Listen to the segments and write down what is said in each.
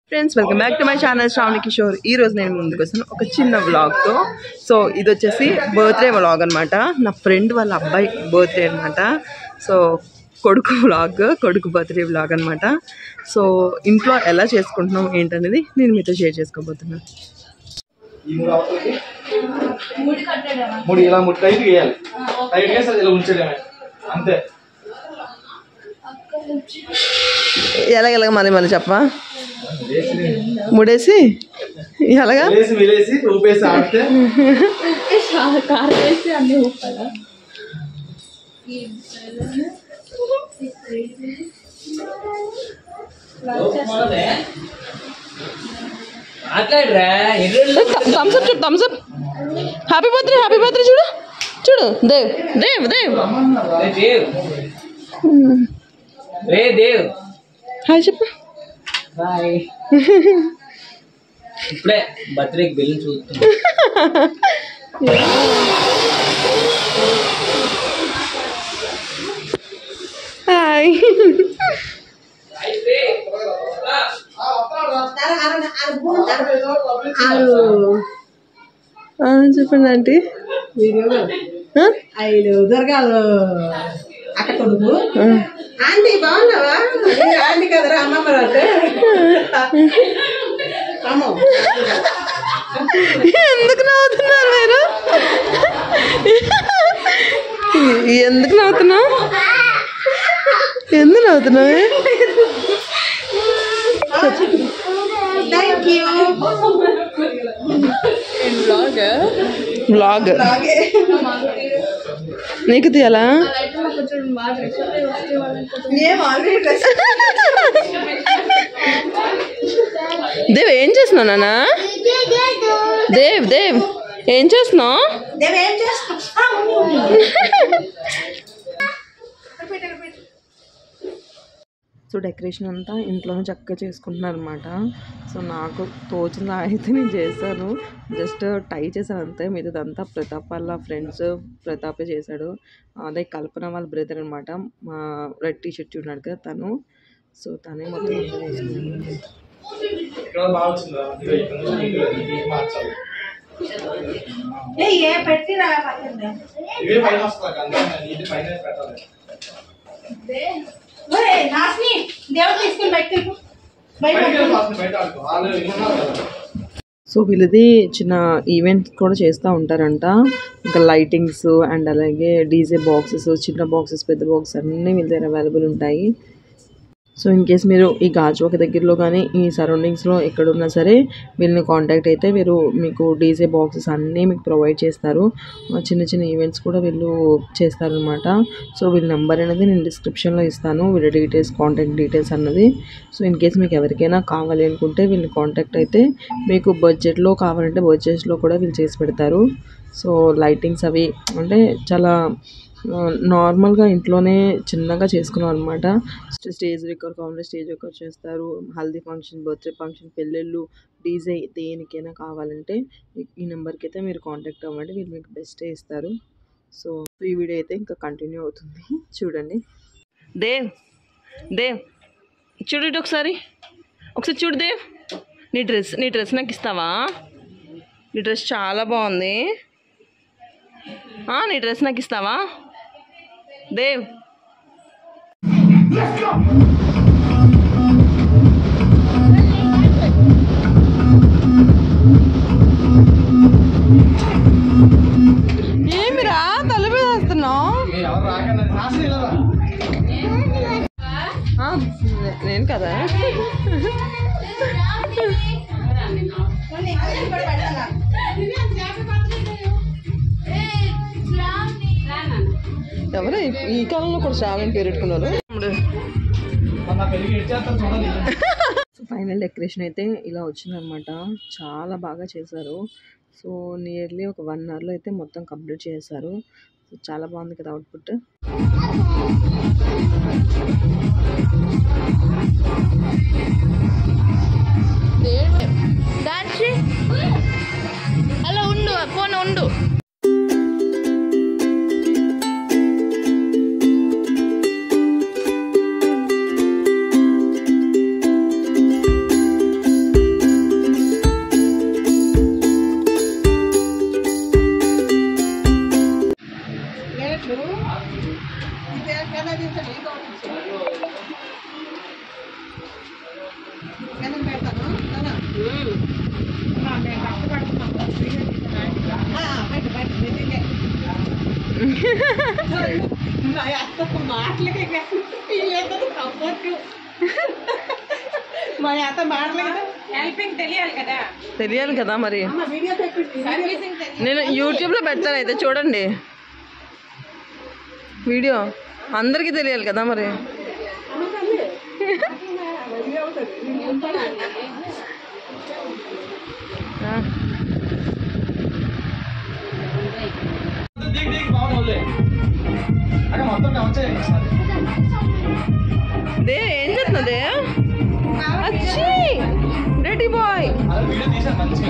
Friends welcome back to my channel Sravani Kishore ఈ రోజు నేను ముందుకు వస్తాను ఒక చిన్న వ్లాగ్తో సో ఇది వచ్చేసి బర్త్డే వ్లాగ్ అనమాట నా ఫ్రెండ్ వాళ్ళ అబ్బాయి బర్త్డే అనమాట సో కొడుకు వ్లాగ్ కొడుకు బర్త్డే వ్లాగ్ అనమాట సో ఇంట్లో ఎలా చేసుకుంటున్నాం ఏంటనేది నేను మీతో షేర్ చేసుకోబోతున్నాను ఈ మూడు అవతలకి మూడు ఇలా మూడు టైట్ వేయాలి టైట్ వేసి అది ఇలా ఉంచడమే అంతే ఎలాగ ఎలాగ మళ్ళీ మళ్ళీ చెప్పా ముడేసి ఎలాగా వేసి విలేసి ఊపేసి ఆడితే మాట్లాడరా ఎర్రోళ్ళు థమ్స్ అప్ చూడు thumbs up happy birthday happy birthday చూడు చూడు దేవ్ దేవ్ దేవ్ రే దేవ్ రే దేవ్ హాయ్ చెప్పు బాయ్ ఇప్పుడే బర్త్డేకి బిల్లు చూస్తున్నా హాయ్ చెప్పండి ఆంటీ ఆ? ఐదు దుర్గాలు అక్క కొడుకు ఆంటీ బాగున్నావా నేను ఆంటీ కదరా అమ్మమ్మ రాదు అమ్మో ఎందుకు నవ్వుతున్నారు మీరు ఎందుకు నవ్వుతున్నావు ఎందుకు నవ్వుతున్నావు థ్యాంక్ యూ బ్లాగ్ నీకు తీయాలా మేము ఆల్రెడీ డ్రెస్ దేవ్ ఏం చేస్తున్నావు నాన్న దేవ్ దేవ్ ఏం చేస్తున్నావు మేము ఏం చేస్తాం సో డెకరేషన్ అంతా ఇంట్లోనే చక్కగా చేసుకుంటున్నారు అనమాట సో నాకు తోచిన అయితే నేను చేశాను జస్ట్ టై చేశాను అంతే మిగతాదంతా ప్రతాప్ వాళ్ళ ఫ్రెండ్స్ ప్రతాపే చేశాడు అదే కల్పన వాళ్ళ బ్రదర్ అనమాట మా రెడ్ టీ షర్ట్ చూడాడు కదా తను సో తనే మొత్తం అంతా చేసుకున్నాడు ఇక్కడ బాగా వచ్చిందా ఇదిగో ఇక్కడ నుంచి ఇక్కడ ఇది మార్చాలి ఏ ఏ పెట్టిరా పక్కన ఇవే పైన వస్తుంది అందుకని ఇది పైన పెట్టాలి ఒరే నాస్ని దేవుడు తీసుకుని బయటకు బయట బయట వెళ్ళిపోతుంది, బయట ఆడుకో వాళ్ళు ఉన్నారు కదా సో వీళ్ళది చిన్న ఈవెంట్స్ కూడా చేస్తూ ఉంటారంట ఇంకా లైటింగ్స్ అండ్ అలాగే డీజే బాక్సెస్ చిన్న బాక్సెస్ పెద్ద బాక్సెస్ అన్నీ వీళ్ళ దగ్గర అవైలబుల్ ఉంటాయి సో ఇన్ కేస్ మీరు ఈ గాజువాక దగ్గరలో కానీ ఈ సరౌండింగ్స్లో ఎక్కడున్నా సరే వీళ్ళని కాంటాక్ట్ అయితే వీరు మీకు డీజే బాక్సెస్ అన్నీ మీకు ప్రొవైడ్ చేస్తారు ఆ, చిన్న చిన్న ఈవెంట్స్ కూడా వీళ్ళు చేస్తారనమాట సో వీళ్ళ నెంబర్ అనేది నేను డిస్క్రిప్షన్లో ఇస్తాను వీళ్ళ డీటెయిల్స్ కాంటాక్ట్ డీటెయిల్స్ అన్నది సో ఇన్ కేస్ మీకు ఎవరికైనా కావాలి అనుకుంటే వీళ్ళని కాంటాక్ట్ అయితే మీకు బడ్జెట్లో కావాలంటే బడ్జెట్లో కూడా వీళ్ళు చేసి పెడతారు సో లైటింగ్స్ అవి అంటే చాలా ఆ, నార్మల్గా ఇంట్లోనే చిన్నగా చేసుకున్నాం అనమాట స్టేజ్ రికార్డ్ కావాలంటే స్టేజ్ రికార్డ్ చేస్తారు హల్దీ ఫంక్షన్ బర్త్డే ఫంక్షన్ పెళ్ళిళ్ళు డీజే దేనికైనా కావాలంటే ఈ- ఈ నెంబర్కి అయితే మీరు కాంటాక్ట్ అవ్వండి వీళ్ళు మీకు బెస్టే ఇస్తారు సో ఈ వీడియో అయితే ఇంకా కంటిన్యూ అవుతుంది చూడండి దేవ్ దేవ్ చూడు ఇటు ఒకసారి ఒకసారి చూడు దేవ్ నీ డ్రెస్ నీ డ్రెస్ నాకు ఇస్తావా నీ డ్రెస్ చాలా బాగుంది ఆ, నీ డ్రెస్ నాకు ఇస్తావా దేవ్ ఏమిరా తలుపు వేస్తున్నావు ఎవరు రాకన్నా రాసి వెళ్ళరా నేను కదా ఎవరు ఈ- ఈ కాలంలో కూడా శ్రావణి పేరు పెట్టుకున్నారు మన పెళ్ళికి ఎడ్ చేస్తారు చూడాలి సో ఫైనల్ డెకరేషన్ అయితే ఇలా వచ్చిందనమాట చాలా బాగా చేశారు సో నియర్లీ ఒక వన్ అవర్లో అయితే మొత్తం కంప్లీట్ చేశారు సో చాలా బాగుంది కదా అవుట్పుట్ హలో ఉండు ఫోన్ ఉండు కింద పెడతాను నాన్న. అమ్మా, మేము కష్టపడుతున్నాం. ఆ, పెట్టు, పెట్టు, నిజంగా. మా అత్త మాటలకి ఏదో కప్పొట్టు మా అత్త మాటలకి హెల్పింగ్ తెలియాలి కదా తెలియాలి కదా మరి అమ్మ వీడియో తెప్పించి సర్వీసింగ్ నేను యూట్యూబ్లో పెడతాను అయితే చూడండి వీడియో అందరికీ తెలియాలి కదా మరి ఆ, దిగి దిగి బాగుంది వదిలే అక్కడ మొత్తం వచ్చాయి దే ఏం చేస్తున్నదే అచ్చి రెడీ బాయ్ అదే వీడియో తీసాను మంచిగా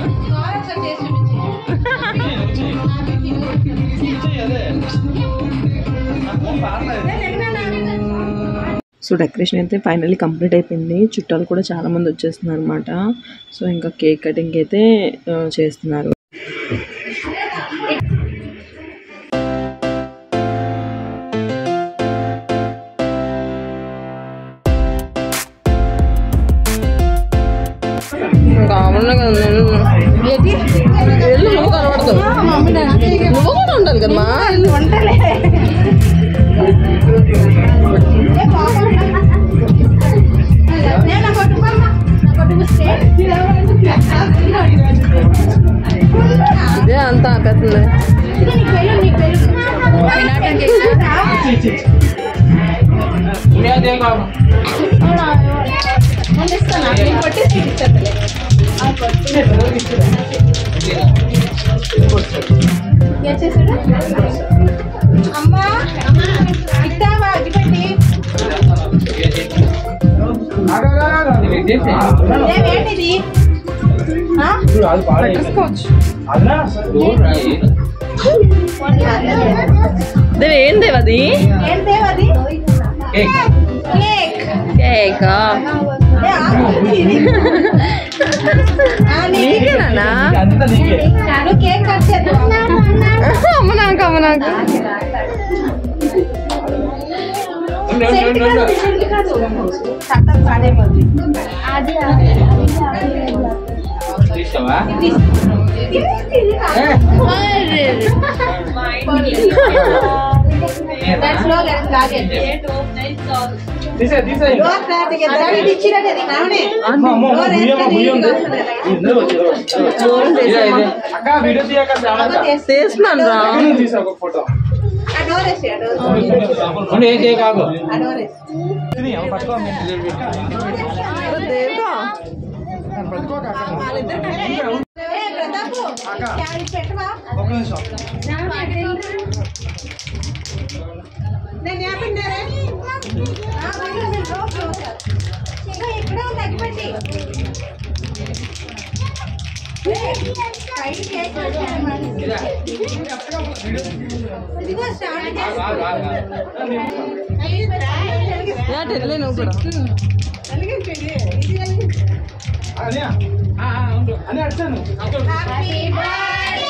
చెయ్యి అదే నా ఫోన్ పాడలేదు సో డెకరేషన్ అయితే ఫైనల్లీ కంప్లీట్ అయిపోయింది చుట్టాలు కూడా చాలా మంది వచ్చేస్తున్నారు అనమాట సో ఇంకా కేక్ కటింగ్ అయితే ఆ, చేస్తున్నారు కామన్గా కదా వెళ్ళు నువ్వు కనబడదు నువ్వు కూడా ఉండాలి కదమ్మా ఇదే అంతా ఆపేస్తుంది ఏం కావాలి ఏంటిది అది పాడైంది అదనా దేవి ఏం దేవ్ అది ఏంటేవది కేక్ కేక్ కేకా ఏ, ఆకు ఇది. ఆ, నీ- నీకేనా అంతా నీకే నువ్వు కేక్ కట్ చేద్దాం అమ్మ నాకు అమ్మ నాకు ఉండు, ఉండు, ఉండు, ఉండు. చట్టం పాడైపోద్ది తీస్తావా స్లో లాగే తీసే తీసే డోర్ క్రాక్ కదా ఇది ఇచ్చినది అది నావనే అమ్మ అమ్మ డోర్ భూమి అమ్మ భూమి ఉంది వేసుకొని ఇందులో వచ్చి ఇదే, ఇదే. అక్క వీడియో తీయక చాలా చేస్తున్నాను రా తీసా ఒక ఫోటో ఆ డోర్ వేసి ఆ డోర్ ఉండు, ఏం కేక్ ఆగు ఆ డోర్ వేసి ఇది అమ్మ పట్టుకో దేవా పట్టుకోక అక్క ఏ, ప్రతాపు క్యారీ పెట్టవా ఒక నిమిషం నేను యాపిన్నారా ఇక్కడ ఉంది అగ్గిపెట్టి ఇదిగో స్టార్ట్ ఆగు, ఆగు, ఆగు. యా టెర్లే నువ్వు కూడా వెలిగించండి ఇది వెలిగించండి అదే ఆ, ఆ, ఉండు. అని అడిచాను హ్యాపీ బర్త్డే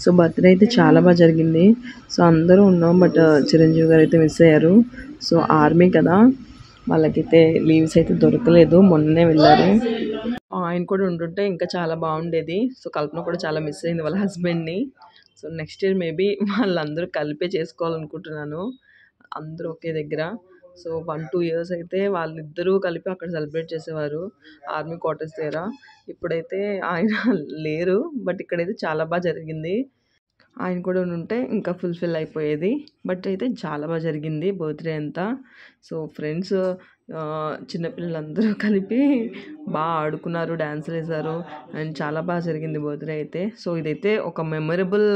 సో బర్త్డే అయితే చాలా బాగా జరిగింది సో అందరూ ఉన్నాం బట్ చిరంజీవి గారు అయితే మిస్ అయ్యారు సో ఆర్మీ కదా వాళ్ళకైతే లీవ్స్ అయితే దొరకలేదు మొన్ననే వెళ్ళారు ఆయన కూడా ఉంటుంటే ఇంకా చాలా బాగుండేది సో కల్పన కూడా చాలా మిస్ అయింది వాళ్ళ హస్బెండ్ని సో నెక్స్ట్ ఇయర్ మేబీ వాళ్ళందరూ కలిపే చేసుకోవాలనుకుంటున్నాను అందరూ ఒకే దగ్గర సో వన్ టూ ఇయర్స్ అయితే వాళ్ళిద్దరూ కలిపి అక్కడ సెలబ్రేట్ చేసేవారు ఆర్మీ క్వార్టర్స్ దగ్గర ఇప్పుడైతే ఆయన లేరు బట్ ఇక్కడైతే చాలా బాగా జరిగింది ఆయన కూడా ఉంటే ఇంకా ఫుల్ఫిల్ అయిపోయేది బట్ అయితే చాలా బాగా జరిగింది బర్త్డే అంతా సో ఫ్రెండ్స్ చిన్నపిల్లలందరూ కలిపి బాగా ఆడుకున్నారు డ్యాన్సులు వేశారు అండ్ చాలా బాగా జరిగింది బర్త్డే అయితే సో ఇదైతే ఒక మెమరబుల్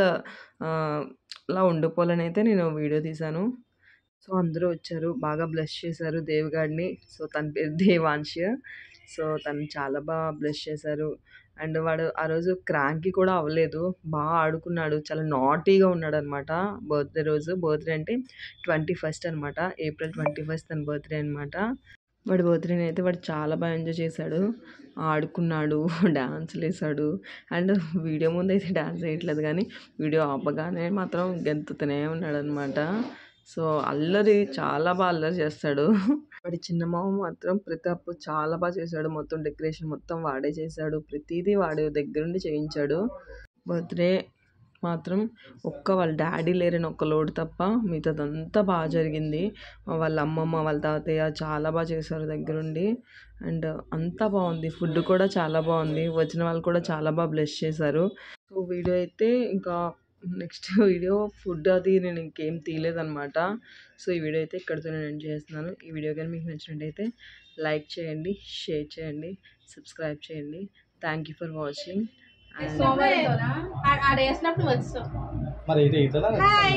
లా ఉండిపోవాలని అయితే నేను వీడియో తీశాను సో అందరూ వచ్చారు బాగా బ్లెస్ చేశారు దేవిగాడిని సో తన పేరు దేవాంశ్ సో తను చాలా బాగా బ్లెస్ చేశారు అండ్ వాడు ఆ రోజు క్రాంకీ కూడా అవ్వలేదు బాగా ఆడుకున్నాడు చాలా నాటీగా ఉన్నాడు అనమాట బర్త్డే రోజు బర్త్డే అంటే ట్వంటీ ఫస్ట్ అనమాట ఏప్రిల్ ట్వంటీ ఫస్ట్ తన బర్త్డే అనమాట వాడి బర్త్డేని అయితే వాడు చాలా బాగా ఎంజాయ్ చేశాడు ఆడుకున్నాడు డాన్సులు వేసాడు అండ్ వీడియో ముందు అయితే డాన్స్ వేయట్లేదు కానీ వీడియో ఆపగానే మాత్రం గెంతుతూనే ఉన్నాడు అనమాట సో అల్లరి చాలా బాగా అల్లరి చేస్తాడు వాడి చిన్న మామ మాత్రం ప్రతి అప్పు చాలా బాగా చేశాడు మొత్తం డెకరేషన్ మొత్తం వాడే చేశాడు ప్రతిదీ వాడే దగ్గరుండి చేయించాడు బర్త్డే మాత్రం ఒక్క వాళ్ళ డాడీ లేరని ఒక్క లోటు తప్ప మిగతాదంతా బాగా జరిగింది వాళ్ళ అమ్మమ్మ వాళ్ళ తాతయ్య చాలా బాగా చేశారు దగ్గరుండి అండ్ అంతా బాగుంది ఫుడ్ కూడా చాలా బాగుంది వచ్చిన వాళ్ళు కూడా చాలా బాగా బ్లెస్ చేశారు సో వీడియో అయితే ఇంకా నెక్స్ట్ వీడియో ఫుడ్ అది నేను ఇంకేం తీయలేదన్నమాట సో ఈ వీడియో అయితే ఇక్కడితో నేను ఎండ్ చేస్తున్నాను ఈ వీడియో కానీ మీకు నచ్చినట్టయితే లైక్ చేయండి షేర్ చేయండి సబ్స్క్రైబ్ చేయండి thank you for watching and ఆడ వేసినప్పుడు వచ్చాం మరి ఇది అవుతుందా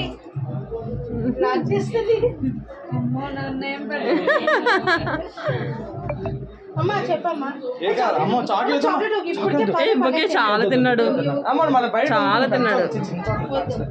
లాక్ చేస్తుంది అమ్మో నన్ను ఏం అమ్మా చెప్పమ్మా ఏ కాదు అమ్మో చాక్లెట్ చాక్లెట్ ఇప్పటికే ఏ, బొకే చాలా తిన్నాడు అమ్మ మన బయట చాలా తిన్నాడు చిన్న చాక్లెట్